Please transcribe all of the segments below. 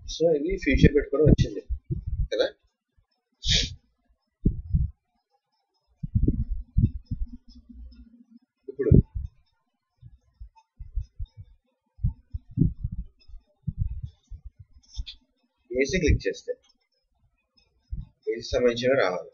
So ఇది future పెట్టుకొని వచ్చింది కదా ఇప్పుడు ఏసీ క్లిక్ చేస్తే ఏసీ సంబంధించినవి రావాలి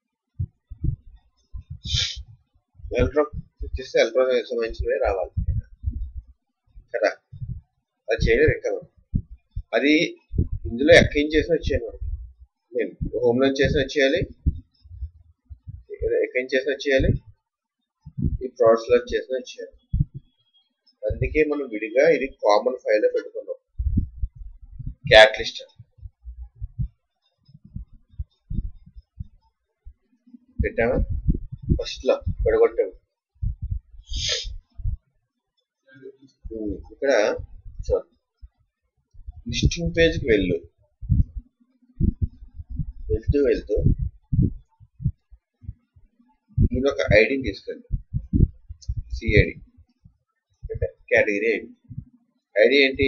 ఎలక్ట్రాన్ క్లిక్ చేస్తే ఎలక్ట్రాన్ సంబంధించినవి రావాలి కదా అది చేయలేదు ఇంకా మనం అది ఇందులో ఎక్కడి నుంచి చేసిన వచ్చేయాలి మనం నేను హోమ్ నుంచి చేసిన వచ్చేయాలి ఎక్కడి నుంచి చేసిన వచ్చేయాలి ఈ ప్రోడక్ట్స్ లో చేసిన వచ్చేయాలి అందుకే మనం విడిగా ఇది కామన్ ఫైల్ లో పెట్టుకున్నాం క్యాటలిస్ట్ పెట్టామా ఫస్ట్ లో విడగొట్టాము ఉమ్, ఇక్కడ చూడండి లిస్టింగ్ పేజ్కి వెళ్ళు వెళ్తూ వెళ్తూ నేను ఒక ఐడిని తీసుకెళ్ళి సిఐడి అంటే కేటగిరీ ఐడి ఐడి ఏంటి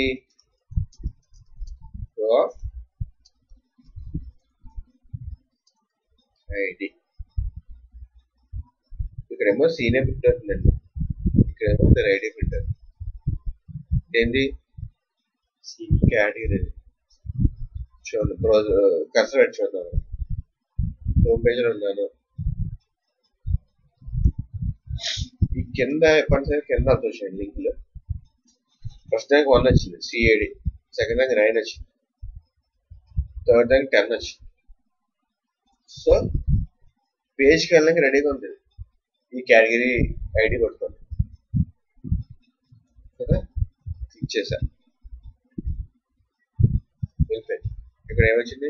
ఐడి ఇక్కడేమో సీనియర్ ప్రింట్ అవుతుందండి ఇక్కడేమో దాని ఐడి ప్రింట్ అవుతుంది ఏంది కేటగిరీ చూడండి బ్రౌజర్ కర్సర్ పెట్టి చూద్దాం హోమ్ పేజ్లో ఉన్నాను ఈ కింద ఎప్పటిసరి కింద అంత వచ్చాయండి లింక్లో ఫస్ట్ ర్యాంక్ వన్ వచ్చింది సిఏడి సెకండ్ ర్యాంక్ నైన్ వచ్చింది థర్డ్ ర్యాంక్ టెన్ వచ్చింది సో పేజ్కి వెళ్ళడానికి రెడీగా ఉంటుంది ఈ కేటగిరీ ఐడి కొట్టుకోండి కదా క్లిక్ చేశా వెళ్ళిపోయింది ఇక్కడ ఏమొచ్చింది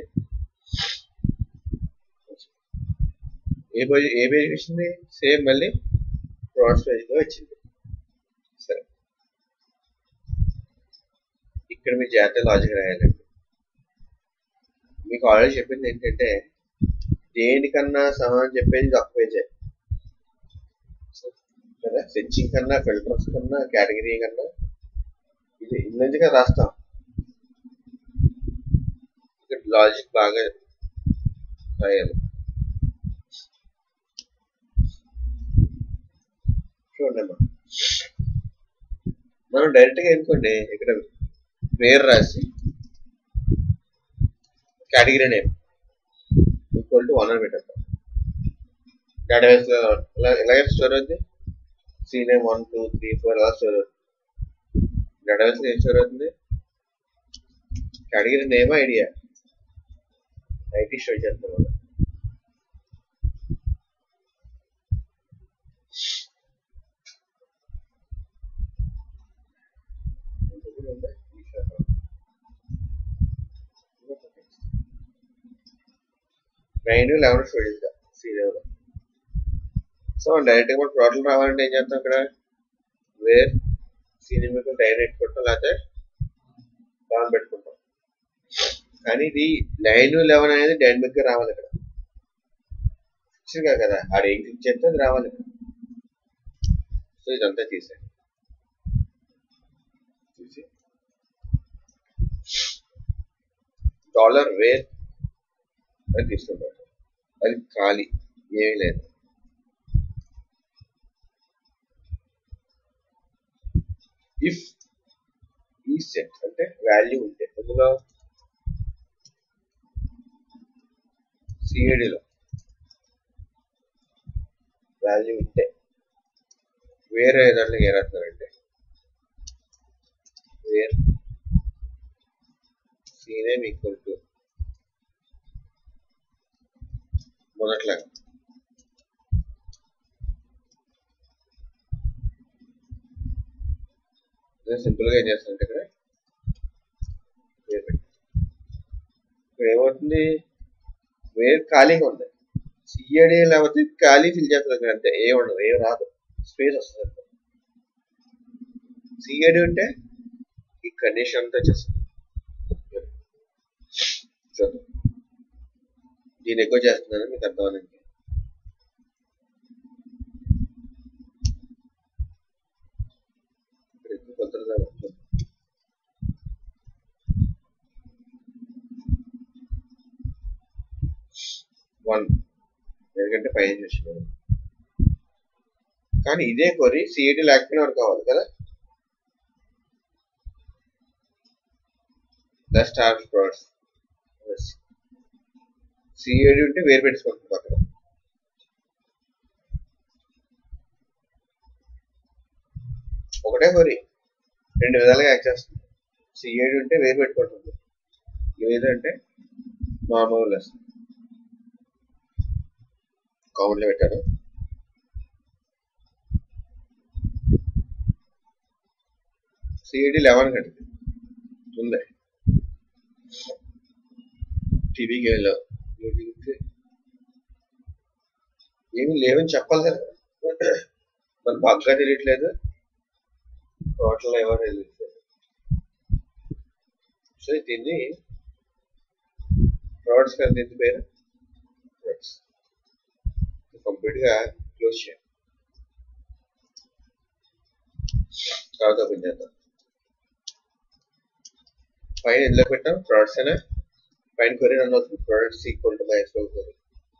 ఏ పేజ్ ఏ పేజ్ వచ్చింది సేమ్ మళ్ళీ ప్రోడక్ట్స్ పేజ్గా వచ్చింది సరే ఇక్కడ మీ జాతీయ లాజిక్ రాయాలండి మీకు ఆల్రెడీ చెప్పింది ఏంటంటే దేనికన్నా సమానం చెప్పేది ఇది ఒక పేజే కదా సెర్చింగ్ కన్నా ఫిల్టర్స్ కన్నా కేటగిరీ కన్నా ఇది ఇందుగా రాస్తాం ఇక్కడ లాజిక్ బాగా రాయాలి చూడండి అమ్మా మనం డైరెక్ట్గా ఎందుకోండి ఇక్కడ వేర్ రాసి category name equal to one అని పెట్టేద్దాం డేటాబేస్ లో ఎలా- ఎలాగే స్టోర్ అవుతుంది C name one two three four అలా స్టోర్ అవుతుంది డేటాబేస్ లో ఏం స్టోర్ అవుతుంది category name idea IT store చేస్తాం మనం నైన్ లెవెన్ స్టోర్ చేద్దాం సీ లెవెల్ సో డైరెక్ట్ గా టోటల్ రావాలంటే ఏం చేస్తాం ఇక్కడ వేర్ సినిమాకి డైరెక్ట్ కొట్టం లేకపోతే లెవెన్ పెట్టుకుంటాం కానీ ఇది నైన్ లెవెన్ అనేది డైనమిక్ గా రావాలి ఇక్కడ ఫిక్స్డ్ గా కదా ఆడ ఏం క్లిక్ చేస్తే అది రావాలి ఇక్కడ సో ఇదంతా తీసేయండి తీసి డాలర్ వేర్ అని తీసుకుంటాం అది ఖాళీ ఏమీ లేదు ఇఫ్ ఈ సెట్ అంటే వాల్యూ ఉంటే అందులో సిఏడిలో వాల్యూ ఉంటే వేరే దాంట్లో ఏ రాస్తున్నారంటే వేర్ సీనేమ్ ఈక్వల్ టు మొదట్లాగా నేను సింపుల్ గా ఏం చేస్తానంటే ఇక్కడ వేర్ పెట్టి ఇక్కడ ఏమవుతుంది వేర్ ఖాళీగా ఉంది సిఏడి లేకపోతే ఖాళీ ఫిల్ చేస్తుంది ఇక్కడ అంతే ఏ ఉండదు ఏ రాదు స్పేస్ వస్తుంది అంతే సిఏడి ఉంటే ఈ కండిషన్ అంతా చేస్తుంది చూద్దాం దీన్ని ఎక్కువ చేస్తున్నాను మీకు అర్థమవుతుంది ఇక్కడ ఎక్కువ కొత్తగా వన్ ఎందుకంటే పైన చూసినాను కానీ ఇదే కొరి సిఐడి లేకపోయినా వరకు కావాలి కదా ద స్టార్ ప్రోడక్ట్స్ సిఐడి ఉంటే వేరు పెట్టుకుంటుంది పక్కన ఒకటే కొరి రెండు విధాలుగా యాక్ట్ చేస్తుంది సిఐడి ఉంటే వేరు పెట్టుకుంటుంది లేదంటే నార్మల్ లెస్ కౌంట్లో పెట్టాను సిఐడి లెవెన్ కట్టింది ఉంది టీవీకి వెళ్ళావు మ్యూజిక్ ఏమి లేవని చెప్పాలి కదా మరి బాగా తెలియట్లేదు టోటల్ ఎవరు తెలియట్లేదు సో దీన్ని ప్రోడక్ట్స్ కదా దీని పేరు ప్రోడక్ట్స్ కంప్లీట్ గా క్లోజ్ చేయండి తర్వాత ఓపెన్ చేద్దాం పైన ఎందులో పెట్టాం ప్రోడక్ట్స్ అనే పైన కొరి రన్ అవుతుంది products equal to MySQL query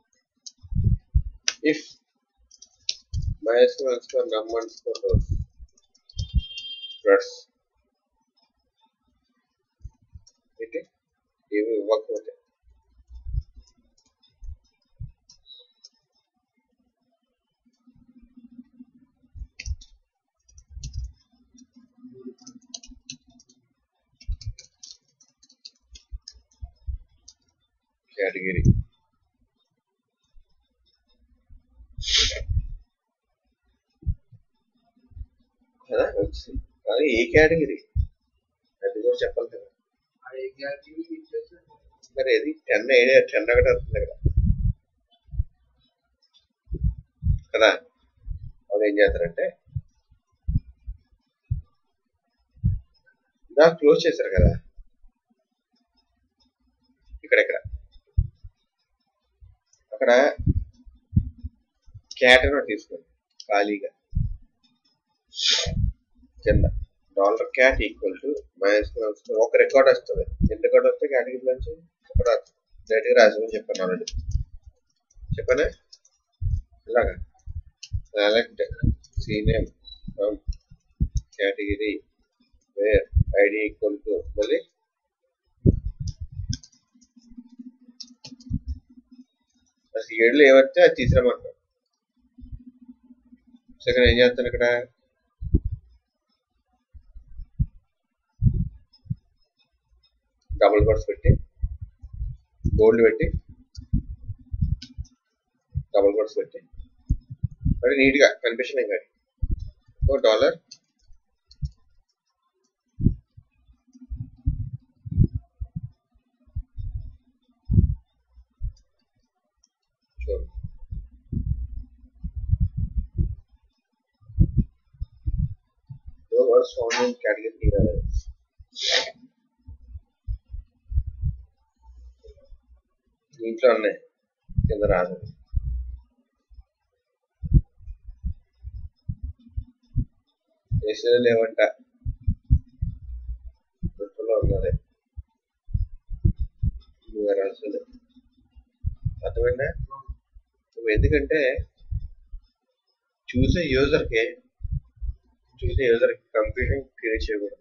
if MySQL score num score products ఏంటి ఏమి ఇవ్వకపోతే కేటగిరీ కదా వచ్చింది కానీ ఏ కేటగిరీ అది కూడా చెప్పాలి కదా మరి అది టెన్ ఏరియా టెన్ ఒకటి వస్తుంది కదా కదా వాళ్ళు ఏం చేస్తారంటే దా క్లోజ్ చేశారు కదా ఇక్కడ ఇక్కడ అక్కడ క్యాట్ అని ఒకటి తీసుకోండి ఖాళీగా కింద dollar cat equal to minus ఒక రికార్డ్ వస్తుంది ఎన్ని రికార్డ్ వస్తే కేటగిరీ నుంచి ఒక డైరెక్ట్గా రాసామని చెప్పాను ఆల్రెడీ చెప్పానే ఇలాగా select cname from category where ID equal to మళ్ళీ అసలు ఏడులో ఏవైతే అది తీసిరామంటాం సో ఇక్కడ ఏం చేస్తాను ఇక్కడ డబుల్ కోట్స్ పెట్టి గోల్డ్ పెట్టి డబుల్ కోట్స్ పెట్టి మరి నీట్గా కనిపించినాయి కానీ ఓ డాలర్ చూడు Those words found in category here. దీంట్లో ఉన్నాయి కింద రాదు దేశంలో లేవంట గుర్తులో ఉన్నది నువ్వు రాల్సిందే అర్థమైందా నువ్వు ఎందుకంటే చూసే యూజర్కి చూసే యూజర్కి కన్ఫ్యూజన్ క్రియేట్ చేయకూడదు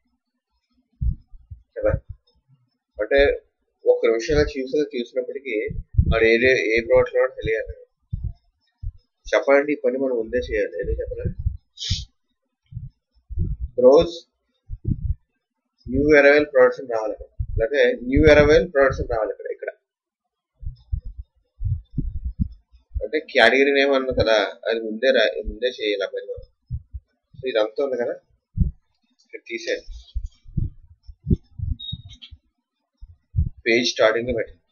కదా అంటే ఒక నిమిషంలో చూసే చూసినప్పటికీ వాడు ఏ ఏ ప్రోడక్ట్ లో తెలియాలి చెప్పాలంటే ఈ పని మనం ముందే చేయాలి ఏదో చెప్పాలి రోజ్ న్యూ అరైవల్ ప్రోడక్ట్స్ రావాలి ఇక్కడ లేకపోతే న్యూ అరైవల్ ప్రోడక్ట్స్ రావాలి ఇక్కడ ఇక్కడ అంటే కేటగిరీ నేమ్ అన్న కదా అది ముందే రా ముందే చేయాలి ఆ పని మనం సో ఇదంతా ఉంది కదా ఇక్కడ తీసేయాలి పేజ్ స్టార్టింగ్ లో పెట్టండి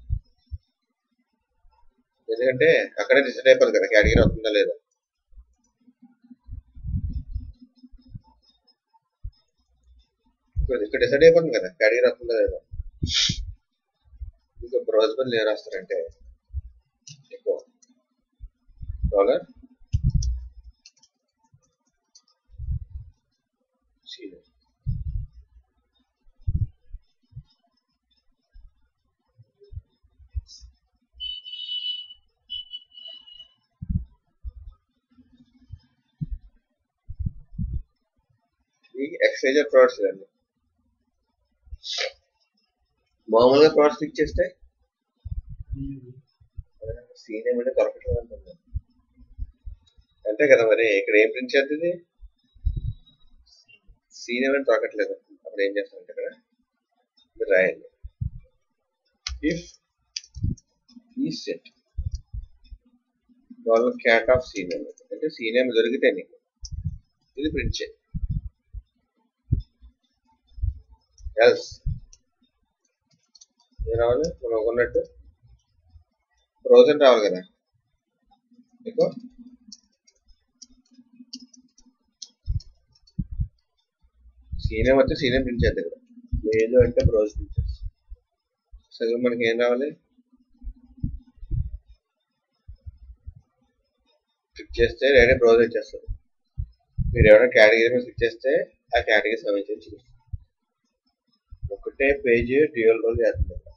ఎందుకంటే అక్కడే డిసైడ్ అయిపోతుంది కదా కేటగిరీ అవుతుందా లేదా ఇక్కడ ఇక్కడ డిసైడ్ అయిపోతుంది కదా కేటగిరీ అవుతుందా లేదా ఇంకా బ్రౌజ్ బదులు ఏం రాస్తారంటే ఎక్కువ డాలర్ ఎక్స్చేంజర్ ప్రోడక్ట్స్ ఇవన్నీ మామూలుగా ప్రోడక్ట్స్ క్లిక్ చేస్తే సీనియం అంటే దొరకట్లేదు అనుకుంటా అంతే కదా మరి ఇక్కడ ఏం ప్రింట్ చేస్తుంది సీనియం అంటే దొరకట్లేదు అప్పుడు ఏం చేస్తారంటే ఇక్కడ మీరు రాయండి ఇఫ్ ఈ సెట్ వాళ్ళు క్యాట్ ఆఫ్ సీనియం అంటే సీనియం దొరికితే నీకు ఇది ప్రింట్ చేయి ఎల్స్ ఏం రావాలి మనం అనుకున్నట్టు ఫ్రోజన్ రావాలి కదా మీకు సీనియం వచ్చి సీనియం ప్రింట్ చేద్దాం ఇక్కడ లేదు అంటే బ్రౌజ్ ప్రింట్ చేస్తాం సరే మనకి ఏం రావాలి క్లిక్ చేస్తే రెడీ బ్రౌజ్ వచ్చేస్తుంది మీరు ఎవరైనా కేటగిరీ మీద క్లిక్ చేస్తే ఆ కేటగిరీ సంబంధించి చూపిస్తుంది ఒకటే పేజ్ డ్యూయల్ రోల్ చేస్తుంది